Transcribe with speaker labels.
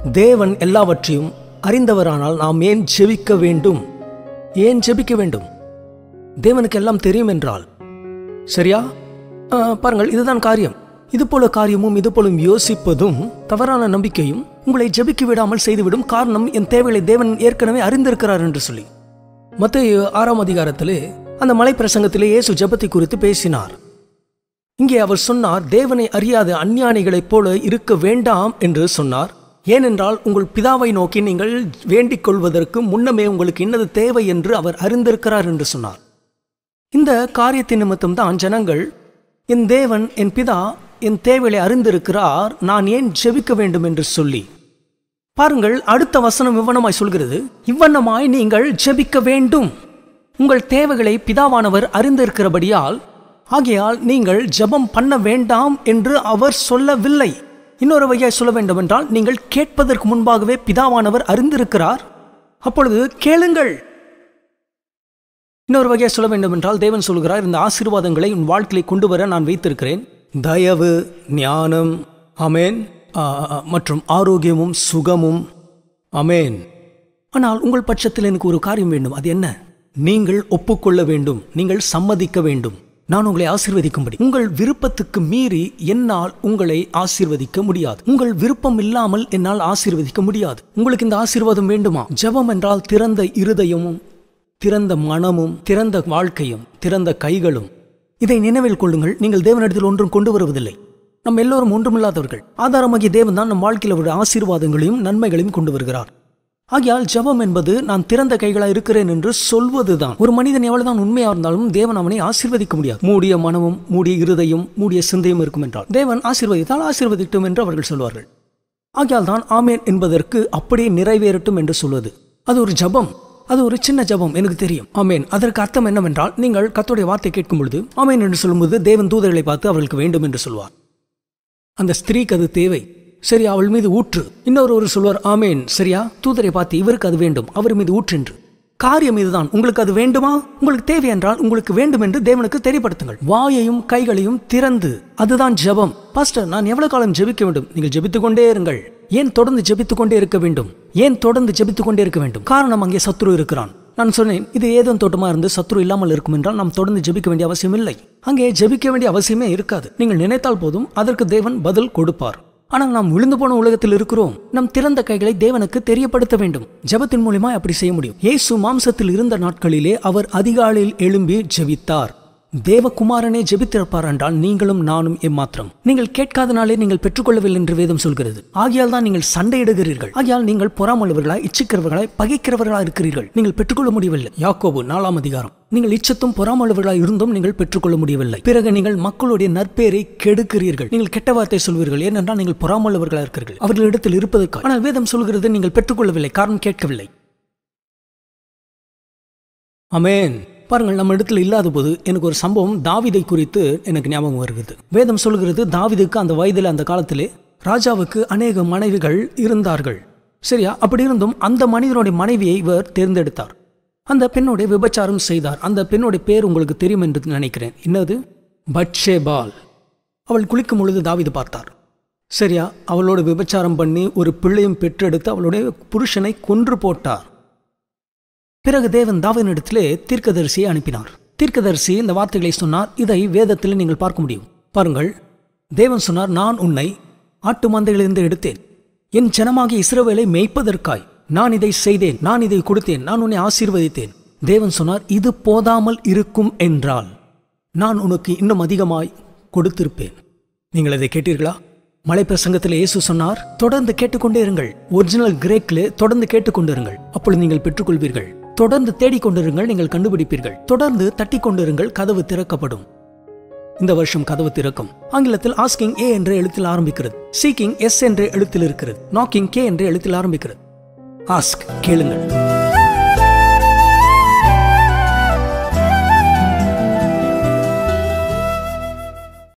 Speaker 1: தேவன் எல்லாவற்றையும் அறிந்தவரானால் நாம் ஏன் ஜெபிக்க வேண்டும் ஏன் ஜெபிக்க வேண்டும் தேவனுக்கு எல்லாம் தெரியும் என்றால் சரியா ஆ, பாருங்கள் இதுதான் காரியம் இது போல காரியமும் இது போலும் யோசிப்பதும் தவறான நம்பிக்கையும் உங்களை ஜெபிக்க விடாமல் செய்துவிடும் காரணம் என் தேவைகளை தேவன் ஏற்கனவே அறிந்திருக்கிறார் என்று சொல்லி மத்திய ஆறாம் அதிகாரத்திலே அந்த மலை பிரசங்கத்திலே இயேசு ஜெபத்தை குறித்து பேசினார் இங்கே அவர் சொன்னார் தேவனை அறியாத அஞ்ஞானிகளைப் போல இருக்க வேண்டாம் என்று சொன்னார் ஏனென்றால் உங்கள் பிதாவை நோக்கி நீங்கள் வேண்டிக் கொள்வதற்கு முன்னமே உங்களுக்கு இன்னது தேவை என்று அவர் அறிந்திருக்கிறார் என்று சொன்னார் இந்த காரியத்தின் நிமித்தம் தான் ஜனங்கள் என் தேவன் என் பிதா என் தேவையை அறிந்திருக்கிறார் நான் ஏன் ஜெபிக்க வேண்டும் என்று சொல்லி பாருங்கள் அடுத்த வசனம் இவ்வண்ணமாய் சொல்கிறது இவ்வண்ணமாய் நீங்கள் ஜெபிக்க வேண்டும் உங்கள் தேவைகளை பிதாவானவர் அறிந்திருக்கிறபடியால் ஆகையால் நீங்கள் ஜெபம் பண்ண வேண்டாம் என்று அவர் சொல்லவில்லை இன்னொரு வகையாய் சொல்ல வேண்டும் என்றால் நீங்கள் கேட்பதற்கு முன்பாகவே பிதாவானவர் அறிந்திருக்கிறார் அப்பொழுது கேளுங்கள் இன்னொரு வகையாக சொல்ல வேண்டும் என்றால் தேவன் சொல்கிறார் இந்த ஆசீர்வாதங்களை உன் வாழ்க்கையை கொண்டு வர நான் வைத்திருக்கிறேன் தயவு ஞானம் அமேன் ஆ, ஆ, மற்றும் ஆரோக்கியமும் சுகமும் அமேன் ஆனால் உங்கள் பட்சத்தில் எனக்கு ஒரு காரியம் வேண்டும் அது என்ன நீங்கள் ஒப்புக்கொள்ள வேண்டும் நீங்கள் சம்மதிக்க வேண்டும் நான் உங்களை ஆசீர்வதிக்கும்படி உங்கள் விருப்பத்துக்கு மீறி என்னால் உங்களை ஆசீர்வதிக்க முடியாது உங்கள் விருப்பம் இல்லாமல் என்னால் ஆசீர்வதிக்க முடியாது உங்களுக்கு இந்த ஆசீர்வாதம் வேண்டுமா ஜெபம் என்றால் திறந்த இருதயமும் திறந்த மனமும் திறந்த வாழ்க்கையும் திறந்த கைகளும் இதை நினைவில் கொள்ளுங்கள் நீங்கள் தேவனிடத்தில் ஒன்றும் கொண்டு வருவதில்லை நம்ம எல்லோரும் ஒன்றுமில்லாதவர்கள் ஆதாரமாகிய தேவன் தான் நம் வாழ்க்கையில் ஒரு ஆசீர்வாதங்களையும் நன்மைகளையும் கொண்டு வருகிறார் ஆகையால் ஜெபம் என்பது நான் திறந்த கைகளாக இருக்கிறேன் என்று சொல்வதுதான் ஒரு மனிதன் எவ்வளவுதான் உண்மையா இருந்தாலும் தேவன் அவனை ஆசீர்வதிக்க முடியாது மூடிய மனமும் மூடிய இருதயம் மூடிய சிந்தையும் இருக்கும் என்றால் தேவன் ஆசீர்வதித்தால் ஆசீர்வதிட்டும் என்று அவர்கள் சொல்வார்கள் ஆகையால் தான் ஆமேன் என்பதற்கு அப்படியே நிறைவேறட்டும் என்று சொல்வது அது ஒரு ஜெபம் அது ஒரு சின்ன ஜெபம் எனக்கு தெரியும் ஆமேன் அதற்கு அர்த்தம் என்னவென்றால் நீங்கள் கர்த்தருடைய வார்த்தை கேட்கும் பொழுது ஆமேன் என்று சொல்லும்போது தேவன் தூதர்களை பார்த்து அவர்களுக்கு வேண்டும் என்று சொல்வார் அந்த ஸ்திரீக்கு அது தேவை சரி அவள் மீது ஊற்று இன்னொரு ஒரு சொல்வார் ஆமேன் சரியா தூதரை பார்த்து இவருக்கு அது வேண்டும் அவர் மீது ஊற்று என்று காரியம் இதுதான் உங்களுக்கு அது வேண்டுமா உங்களுக்கு தேவை என்றால் உங்களுக்கு வேண்டும் என்று தேவனுக்கு தெரியப்படுத்துங்கள் வாயையும் கைகளையும் திறந்து அதுதான் ஜெபம் பாஸ்டர் நான் எவ்வளவு காலம் ஜெபிக்க வேண்டும் நீங்கள் ஜெபித்துக் கொண்டே இருங்கள் ஏன் தொடர்ந்து ஜெபித்துக் கொண்டே இருக்க வேண்டும் ஏன் தொடர்ந்து ஜெபித்துக் கொண்டே இருக்க வேண்டும் காரணம் அங்கே சத்ரு இருக்கிறான் நான் சொன்னேன் இது ஏதோ தோட்டமா இருந்து சத்ரு இல்லாமல் இருக்கும் என்றால் நாம் தொடர்ந்து ஜெபிக்க வேண்டிய அவசியம் இல்லை அங்கே ஜெபிக்க வேண்டிய அவசியமே இருக்காது நீங்கள் நினைத்தால் போதும் அதற்கு தேவன் பதில் கொடுப்பார் ஆனால் நாம் விழுந்து போன உலகத்தில் இருக்கிறோம் நம் திறந்த கைகளை தேவனுக்கு தெரியப்படுத்த வேண்டும் ஜெபத்தின் மூலியமா அப்படி செய்ய முடியும் இயேசு மாம்சத்தில் இருந்த நாட்களிலே அவர் அதிகாலையில் எழும்பி ஜெபித்தார் தேவகுமாரனே ஜெபித்திருப்பார் என்றால் நீங்களும் நானும் எம்மாத்திரம் நீங்கள் கேட்காதனாலே நீங்கள் பெற்றுக்கொள்ளவில்லை என்று வேதம் சொல்கிறது ஆகையால் தான் நீங்கள் சண்டையிடுகிறீர்கள் ஆகையால் நீங்கள் பொறாமல்லவர்களாய் இச்சிக்கிறவர்களாய் பகைக்கிறவர்களாய் இருக்கிறீர்கள் நீங்கள் பெற்றுக்கொள்ள முடியவில்லை யாக்கோபு நாலாம் அதிகாரம் நீங்கள் இச்சத்தும் பொறாமல்லவர்களாய் இருந்தும் நீங்கள் பெற்றுக்கொள்ள முடியவில்லை பிறகு நீங்கள் மக்களுடைய நற்பெயரை கெடுக்கிறீர்கள் நீங்கள் கெட்ட வார்த்தை சொல்வீர்கள் ஏனென்றால் நீங்கள் பொறாமல்லவர்களாக இருக்கிறீர்கள் அவர்களிடத்தில் இருப்பதற்காக ஆனால் வேதம் சொல்கிறது நீங்கள் பெற்றுக்கொள்ளவில்லை காரணம் கேட்கவில்லை அமேன் பாருங்கள் நம்ம இடத்துல இல்லாத போது எனக்கு ஒரு சம்பவம் தாவிதை குறித்து எனக்கு ஞாபகம் வருகிறது வேதம் சொல்கிறது தாவிதுக்கு அந்த வயதில் அந்த காலத்திலே ராஜாவுக்கு அநேக மனைவிகள் இருந்தார்கள் சரியா அப்படி இருந்தும் அந்த மனிதனுடைய மனைவியை இவர் தேர்ந்தெடுத்தார் அந்த பெண்ணுடைய விபச்சாரம் செய்தார் அந்த பெண்ணுடைய பேர் உங்களுக்கு தெரியும் என்று நினைக்கிறேன் என்னது பட்ஷேபால் அவள் குளிக்கும் பொழுது தாவிது பார்த்தார் சரியா அவளோட விபச்சாரம் பண்ணி ஒரு பிள்ளையும் பெற்றெடுத்து அவளுடைய புருஷனை கொன்று போட்டார் பிறகு தேவன் தாவினிடத்திலே தீர்க்கதரிசியை அனுப்பினார் தீர்க்கதரிசி இந்த வார்த்தைகளை சொன்னார் இதை வேதத்தில் நீங்கள் பார்க்க முடியும் பாருங்கள் தேவன் சொன்னார் நான் உன்னை ஆட்டு மந்தைகளிலிருந்து எடுத்தேன் என் ஜனமாகிய இஸ்ரவேலை மேய்ப்பதற்காய் நான் இதை செய்தேன் நான் இதை கொடுத்தேன் நான் உன்னை ஆசீர்வதித்தேன் தேவன் சொன்னார் இது போதாமல் இருக்கும் என்றால் நான் உனக்கு இன்னும் அதிகமாய் கொடுத்திருப்பேன் நீங்கள் இதை கேட்டீர்களா மலை பிரசங்கத்தில் இயேசு சொன்னார் தொடர்ந்து கேட்டுக்கொண்டே இருங்கள் ஒரிஜினல் கிரேக்கிலே தொடர்ந்து கேட்டுக்கொண்டிருங்கள் அப்பொழுது நீங்கள் பெற்றுக்கொள்வீர்கள் தொடர்ந்து தேடிக்கொண்டிருங்கள் நீங்கள் கண்டுபிடிப்பீர்கள் தொடர்ந்து தட்டிக் கொண்டிருங்கள் கதவு திறக்கப்படும் இந்த வருஷம் கதவு திறக்கும் ஆங்கிலத்தில் ஆஸ்கிங் ஏ என்ற எழுத்தில் ஆரம்பிக்கிறது சீக்கிங் எஸ் என்ற எழுத்தில் இருக்கிறது நாக்கிங் கே என்ற எழுத்தில் ஆரம்பிக்கிறது ஆஸ்க் கேளுங்கள்